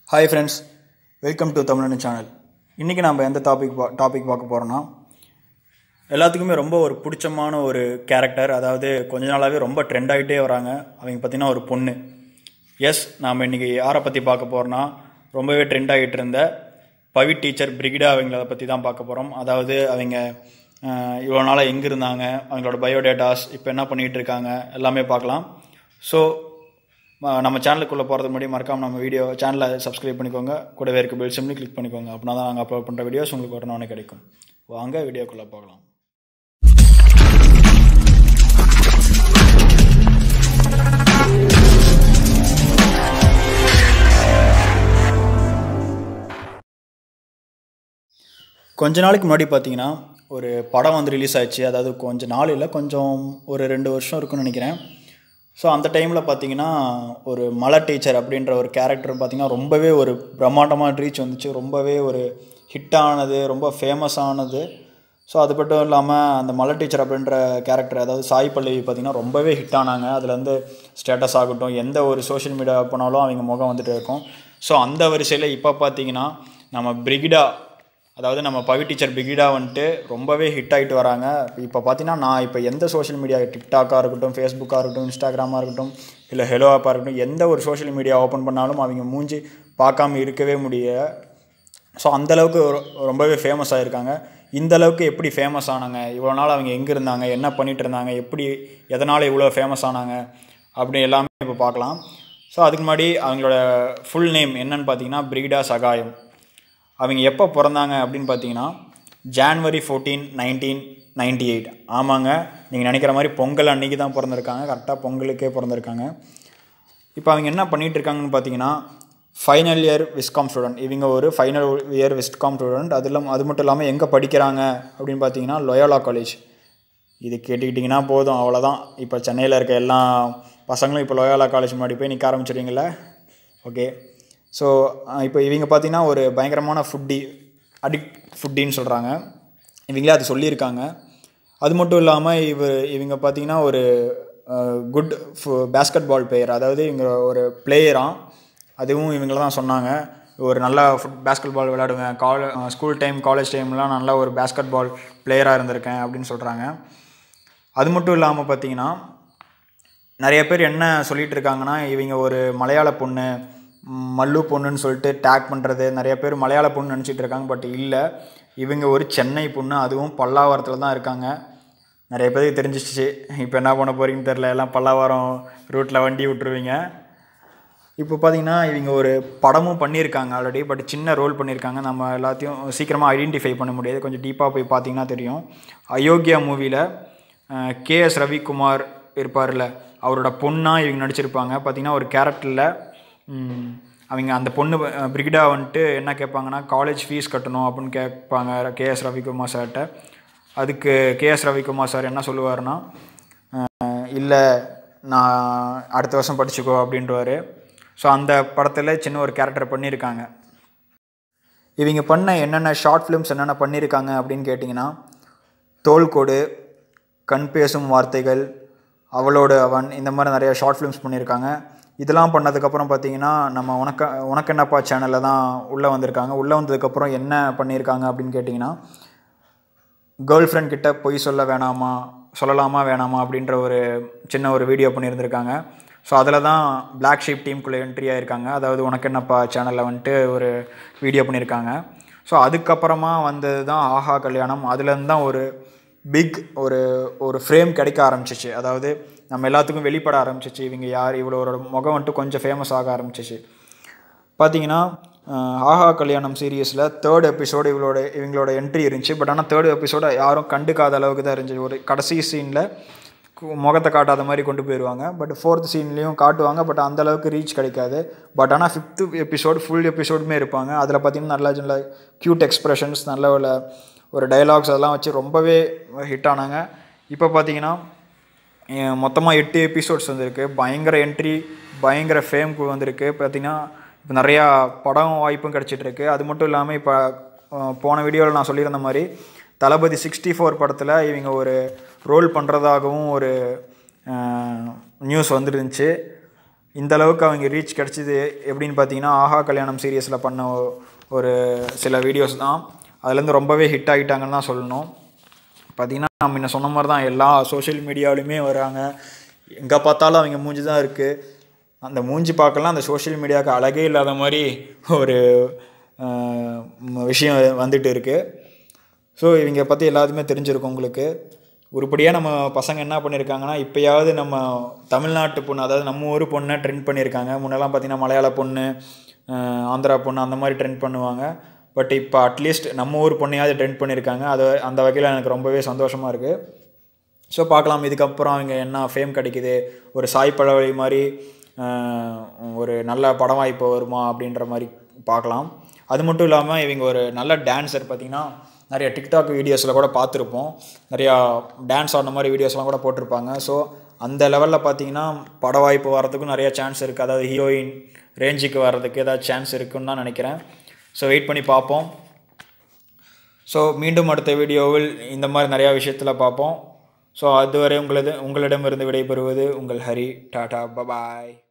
hi friends welcome to Tamizhan channel இன்றைக்கி நம்ம எந்த டாபிக் பா டாபிக் பார்க்க போகிறோன்னா எல்லாத்துக்குமே ரொம்ப ஒரு பிடிச்சமான ஒரு கேரக்டர் அதாவது கொஞ்ச நாளாகவே ரொம்ப ட்ரெண்ட் ஆகிட்டே வராங்க அவங்க பார்த்தீங்கன்னா ஒரு பொண்ணு எஸ் நாம் இன்றைக்கி யாரை பற்றி பார்க்க போகிறோன்னா ரொம்பவே ட்ரெண்ட் ஆகிட்டு இருந்த பவி டீச்சர் பிரிகிடா அவங்கள பற்றி தான் பார்க்க போகிறோம் அதாவது அவங்க அஹ், இவ்வளோ நாளாக எங்கே இருந்தாங்க அவங்களோட பயோடேட்டாஸ் இப்போ என்ன பண்ணிகிட்டு இருக்காங்க எல்லாமே பார்க்கலாம் ஸோ நம்ம சேனலுக்குள்ளே போகிறது முன்னாடி மறக்காம நம்ம வீடியோ சேனலை சப்ஸ்கிரைப் பண்ணிக்கோங்க கூடவே இருக்க பெல் சிம்லி கிளிக் பண்ணிக்கோங்க அப்படின்னா தான் நாங்கள் அப்லோட் பண்ணுற வீடியோஸ் உங்களுக்கு உடனே கிடைக்கும் வாங்க வீடியோக்குள்ளே போகலாம் கொஞ்ச நாளைக்கு முன்னாடி பார்த்தீங்கன்னா ஒரு படம் வந்து ரிலீஸ் ஆயிடுச்சு அதாவது கொஞ்ச நாள் இல்லை கொஞ்சம் ஒரு ரெண்டு வருஷம் இருக்கும்னு நினைக்கிறேன் ஸோ அந்த டைமில் பார்த்தீங்கன்னா ஒரு மலை டீச்சர் அப்படின்ற ஒரு கேரக்டர் பார்த்தீங்கன்னா ரொம்பவே ஒரு பிரம்மாண்டமான ரீச் வந்துச்சு ரொம்பவே ஒரு ஹிட்டானது ரொம்ப ஃபேமஸ் ஆனது ஸோ அது மட்டும் இல்லாமல் அந்த மலை டீச்சர் அப்படின்ற கேரக்டர் அதாவது சாய் பல்லவி பார்த்தீங்கன்னா ரொம்பவே ஹிட் ஆனாங்க அதில் வந்து ஸ்டேட்டஸ் ஆகட்டும் எந்த ஒரு சோஷியல் மீடியா போனாலும் அவங்க முகம் வந்துட்டு இருக்கும் ஸோ அந்த வரிசையில் இப்போ பார்த்தீங்கன்னா நம்ம பிரிகிடா அதாவது நம்ம பவி டீச்சர் பிகிடா வந்துட்டு ரொம்பவே ஹிட் ஆகிட்டு வராங்க இப்போ பார்த்தீங்கன்னா நான் இப்போ எந்த சோஷியல் மீடியா டிக்டாக்காக இருக்கட்டும் ஃபேஸ்புக்காக இருக்கட்டும் இன்ஸ்டாகிராமாக இருக்கட்டும் இல்லை ஹெலோ ஆப்பாக இருக்கட்டும் எந்த ஒரு சோஷியல் மீடியா ஓப்பன் பண்ணாலும் அவங்க மூஞ்சி பார்க்காம இருக்கவே முடிய ஸோ அந்தளவுக்கு ரொம்பவே ஃபேமஸ் ஆகிருக்காங்க இந்த அளவுக்கு எப்படி ஃபேமஸ் ஆனாங்க இவ்வளோ நாள் அவங்க எங்கே இருந்தாங்க என்ன பண்ணிட்டு இருந்தாங்க எப்படி எதனால் இவ்வளோ ஃபேமஸ் ஆனாங்க அப்படி எல்லாமே இப்போ பார்க்கலாம் ஸோ அதுக்கு முன்னாடி அவங்களோட ஃபுல் நேம் என்னன்னு பார்த்தீங்கன்னா பிரிகிடா சகாயம் அவங்க எப்போ பிறந்தாங்க அப்படின்னு பார்த்தீங்கன்னா January fourteen nineteen ninety eight ஆமாங்க நீங்கள் நினைக்கிற மாதிரி பொங்கல் அன்னைக்கு தான் பிறந்திருக்காங்க கரெக்டாக பொங்கலுக்கே பிறந்திருக்காங்க இப்போ அவங்க என்ன பண்ணிகிட்டு இருக்காங்கன்னு பார்த்தீங்கன்னா ஃபைனல் இயர் விஸ்காம் ஸ்டூடெண்ட் இவங்க ஒரு ஃபைனல் இயர் விஸ்காம் ஸ்டூடெண்ட் அது இல்லாமல் அது மட்டும் இல்லாமல் எங்கே படிக்கிறாங்க அப்படின்னு பார்த்தீங்கன்னா லொயோலா காலேஜ் இது கேட்டுக்கிட்டிங்கன்னா போதும் அவ்வளோதான் இப்போ சென்னையில் இருக்க எல்லா பசங்களும் இப்போ லோயாலா காலேஜ் முன்னாடி போய் நிற்க ஆரம்பிச்சிடுவீங்கள ஓகே ஸோ இப்போ இவங்க பார்த்தீங்கன்னா ஒரு பயங்கரமான ஃபுட்டி அடிக்ட் ஃபுட்டின்னு சொல்கிறாங்க இவங்களே அது சொல்லியிருக்காங்க அது மட்டும் இல்லாமல் இவ இவங்க பார்த்தீங்கன்னா ஒரு குட் பேஸ்கெட் பால் பிளேயர் அதாவது இவங்க ஒரு பிளேயராக அதுவும் இவங்கள தான் சொன்னாங்க ஒரு நல்ல ஃபுட் பேஸ்கெட் பால் விளையாடுவேன் காலே ஸ்கூல் டைம் காலேஜ் டைம்லாம் நல்ல ஒரு பேஸ்கெட் பால் பிளேயராக இருந்திருக்கேன் அப்படின்னு சொல்கிறாங்க அது மட்டும் இல்லாமல் பார்த்தீங்கன்னா நிறைய பேர் என்ன சொல்லிட்டு இருக்காங்கன்னா இவங்க ஒரு மலையாள பொண்ணு ம், மல்லு பொண்ணுன்னு சொல்லிட்டு டேக் பண்ணுறது நிறைய பேர் மலையாள பொண்ணு நினச்சிட்டு இருக்காங்க பட் இல்லை இவங்க ஒரு சென்னை பொண்ணு அதுவும் பல்லாவரத்தில் தான் இருக்காங்க நிறைய பேருக்கு தெரிஞ்சிச்சு இப்போ என்ன பண்ண போகிறீங்கன்னு தெரில எல்லாம் பல்லாவரம் ரூட்டில் வண்டி விட்டுருவீங்க இப்போ பார்த்தீங்கன்னா இவங்க ஒரு படமும் பண்ணியிருக்காங்க ஆல்ரெடி பட் சின்ன ரோல் பண்ணியிருக்காங்க நம்ம எல்லாத்தையும் சீக்கிரமாக ஐடென்டிஃபை பண்ண முடியாது கொஞ்சம் டீப்பாக போய் பார்த்தீங்கன்னா தெரியும் அயோக்கியா மூவியில் கேஎஸ் ரவிக்குமார் இருப்பார்ல அவரோட பொண்ணாக இவங்க நடிச்சிருப்பாங்க பார்த்தீங்கன்னா ஒரு கேரக்டரில் அவங்க அந்த பொண்ணு அஹ், பிரிகிடா வந்துட்டு என்ன கேட்பாங்கன்னா காலேஜ் ஃபீஸ் கட்டணும் அப்படின்னு கேட்பாங்க கேஎஸ் ரவிக்குமார் சார்கிட்ட அதுக்கு கேஎஸ் ரவிக்குமார் சார் என்ன சொல்லுவாருன்னா இல்லை நான் அடுத்த வருஷம் படிச்சுக்கோ அப்படின்றவாரு ஸோ அந்த படத்தில் சின்ன ஒரு கேரக்டர் பண்ணியிருக்காங்க இவங்க பண்ண என்னென்ன ஷார்ட் ஃபிலிம்ஸ் என்னென்ன பண்ணியிருக்காங்க அப்படின்னு கேட்டிங்கன்னா தோல்கோடு கண் பேசும் வார்த்தைகள் அவளோடு அவன் இந்த மாதிரி நிறைய ஷார்ட் ஃபிலிம்ஸ் பண்ணியிருக்காங்க இதெல்லாம் பண்ணதுக்கப்புறம் பார்த்தீங்கன்னா நம்ம உனக்க உனக்கு என்னப்பா சேனலில் தான் உள்ளே வந்திருக்காங்க உள்ளே வந்ததுக்கப்புறம் என்ன பண்ணியிருக்காங்க அப்படின்னு கேட்டிங்கன்னா கேர்ள் ஃப்ரெண்ட் கிட்ட பொய் சொல்ல வேணாமா சொல்லலாமா வேணாமா அப்படின்ற ஒரு சின்ன ஒரு வீடியோ பண்ணியிருந்திருக்காங்க ஸோ அதில் தான் Black ஷீப் டீமுக்குள்ளே என்ட்ரி ஆயிருக்காங்க அதாவது உனக்கு என்னப்பா சேனலில் வந்துட்டு ஒரு வீடியோ பண்ணியிருக்காங்க ஸோ அதுக்கப்புறமா வந்தது தான் ஆஹா கல்யாணம் அதுலேருந்து தான் ஒரு பிக் ஒரு ஒரு ஃப்ரேம் கிடைக்க ஆரம்பிச்சிச்சு அதாவது நம்ம எல்லாத்துக்கும் வெளிப்பட ஆரம்பிச்சிச்சு இவங்க யார் இவ்வளோ முகம் வந்துட்டு கொஞ்சம் ஃபேமஸ் ஆக ஆரம்பிச்சிச்சு பார்த்தீங்கன்னா அஹ், ஆஹா கல்யாணம் சீரியஸில் தேர்ட் எபிசோடு இவளோட இவங்களோட என்ட்ரி இருந்துச்சு பட் ஆனால் தேர்ட் எபிசோட யாரும் கண்டுக்காத அளவுக்கு தான் இருந்துச்சு ஒரு கடைசி சீனில் முகத்தை காட்டாத மாதிரி கொண்டு போயிடுவாங்க பட் ஃபோர்த் சீன்லேயும் காட்டுவாங்க பட் அந்த அளவுக்கு ரீச் கிடைக்காது பட் ஆனால் ஃபிஃப்த்து எபிசோடு ஃபுல் எபிசோடுமே இருப்பாங்க அதில் பார்த்தீங்கன்னா நல்லா நல்ல க்யூட் எக்ஸ்ப்ரெஷன்ஸ் நல்ல ஒரு ஒரு டைலாக்ஸ் அதெல்லாம் வச்சு ரொம்பவே ஹிட் ஆனாங்க இப்போ பார்த்தீங்கன்னா மொத்தமாக எட்டு எபிசோட்ஸ் வந்திருக்கு பயங்கர என்ட்ரி பயங்கர ஃபேம்க்கு வந்திருக்கு பார்த்தீங்கன்னா இப்போ நிறையா படம் வாய்ப்பும் கிடச்சிட்ருக்கு அது மட்டும் இல்லாமல் இப்போ அஹ், போன வீடியோவில் நான் சொல்லியிருந்த மாதிரி தளபதி சிக்ஸ்டி ஃபோர் படத்தில் இவங்க ஒரு ரோல் பண்ணுறதாகவும் ஒரு நியூஸ் வந்துருந்துச்சு இந்த அளவுக்கு அவங்க ரீச் கிடச்சிது எப்படின்னு பார்த்தீங்கன்னா ஆஹா கல்யாணம் சீரியஸில் பண்ண ஒ- ஒரு சில வீடியோஸ் தான் அதுலேருந்து ரொம்பவே ஹிட் ஆகிட்டாங்கன்னு தான் சொல்லணும் பார்த்தீங்கன்னா நம்ம முன்ன சொன்ன மாதிரி தான் எல்லா சோஷியல் மீடியாவிலுமே வராங்க எங்கே பார்த்தாலும் அவங்க மூஞ்சி தான் இருக்குது அந்த மூஞ்சி பார்க்கலாம் அந்த சோஷியல் மீடியாவுக்கு அழகே இல்லாத மாதிரி ஒரு ஆஹ், ம- விஷயம் வந்துட்டு இருக்குது ஸோ இவங்க பற்றி எல்லாத்துமே தெரிஞ்சிருக்கும் உங்களுக்கு உருப்படியாக நம்ம பசங்க என்ன பண்ணியிருக்காங்கன்னா இப்போயாவது நம்ம தமிழ்நாட்டு பொண்ணு அதாவது நம்ம ஊர் பொண்ணை ட்ரெண்ட் பண்ணியிருக்காங்க முன்னெல்லாம் பார்த்தீங்கன்னா மலையாள பொண்ணு ஆஹ், ஆந்திரா பொண்ணு அந்த மாதிரி ட்ரெண்ட் பண்ணுவாங்க பட் இப்போ அட்லீஸ்ட் நம்ம ஊர் பொண்ணையாவது ட்ரெண்ட் பண்ணியிருக்காங்க அது அந்த வகையில் எனக்கு ரொம்பவே சந்தோஷமாக இருக்குது ஸோ பார்க்கலாம் இதுக்கப்புறம் அவங்க என்ன ஃபேம் கிடைக்குது ஒரு சாய் பழவழி மாதிரி ஆஹ், ஒரு நல்ல படம் வாய்ப்பு வருமா அப்படின்ற மாதிரி பார்க்கலாம் அது மட்டும் இல்லாமல் இவங்க ஒரு நல்ல டான்ஸர் பார்த்திங்கன்னா நிறைய டிக்டாக் வீடியோஸில் கூட பார்த்துருப்போம் நிறையா டான்ஸ் ஆடின மாதிரி வீடியோஸ்லாம் கூட போட்டிருப்பாங்க ஸோ அந்த லெவலில் பார்த்தீங்கன்னா பட வாய்ப்பு வர்றதுக்கும் நிறைய சான்ஸ் இருக்குது அதாவது ஹீரோயின் ரேஞ்சுக்கு வர்றதுக்கு ஏதாவது சான்ஸ் இருக்குன்னு தான் நினைக்கிறேன் ஸோ வெயிட் பண்ணி பார்ப்போம் ஸோ மீண்டும் அடுத்த வீடியோவில் இந்த மாதிரி நிறையா விஷயத்தில் பார்ப்போம் ஸோ அதுவரை உங்களது உங்களிடமிருந்து விடைபெறுவது உங்கள் ஹரி டாடா பபாய்